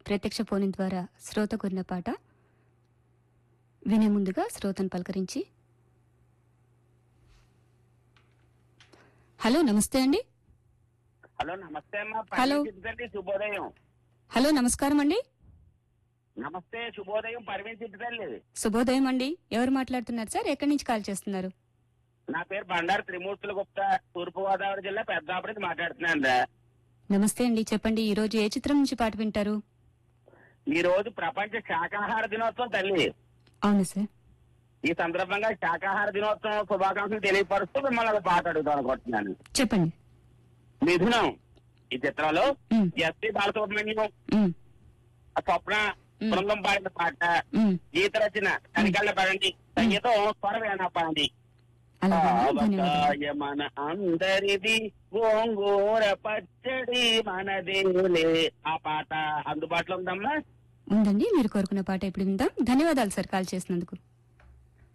ప్రత్యక్ష ఫోన్ ద్వారా శ్రోత కొన్న పాట వినే ముందుగా శ్రోతను పలకరించి హలో నమస్తే అండి హలో నమస్తే అమ్మా హలో. పరిమితి శుభోదయం హలో నమస్కారం అండి నమస్తే శుభోదయం పరిమితి తల్లి శుభోదయం అండి ఎవరు మాట్లాడుతున్నారు సార్ ఎక్కడి నుంచి కాల్ చేస్తున్నారు నా పేరు బండారు త్రిమూర్తుల గుప్తా తూర్పు గోదావరి జిల్లా పెద్దాపురం నుంచి మాట్లాడుతున్నాను నమస్తే అండి చెప్పండి ఈ రోజు ఏ చిత్రం నుంచి పాట వింటారు ఈ రోజు ప్రపంచ శాకాహార దినోత్సవం తల్లి అవును సార్ ఈ సందర్భంగా శాకాహార దినోత్సవం శుభాకాంక్షలు తెలియపరుస్తూ మిమ్మల్ని ఒక పాట అడుగుతాను అనుకుంటున్నాను చెప్పండి మిథునం ఈ చిత్రంలో ఉమ్, ఎస్పి బాలసుబ్రహ్మణ్యం ఉమ్, ఆ స్వప్న ఉమ్. బృందం పాడిన పాట ఉమ్. గీత రచన కనికళ్ళ పడండి సంగీతం స్వరవేణ పాడి అలాగే ధన్యవాదాలు ఆవకాయ మన అందరిది గోంగూర పచ్చడి మనదేలే ఆ పాట అందుబాటులో ఉందమ్మా ఉందండి మీరు కోరుకున్న పాట ఇప్పుడు విందాం ధన్యవాదాలు సార్ కాల్ చేసినందుకు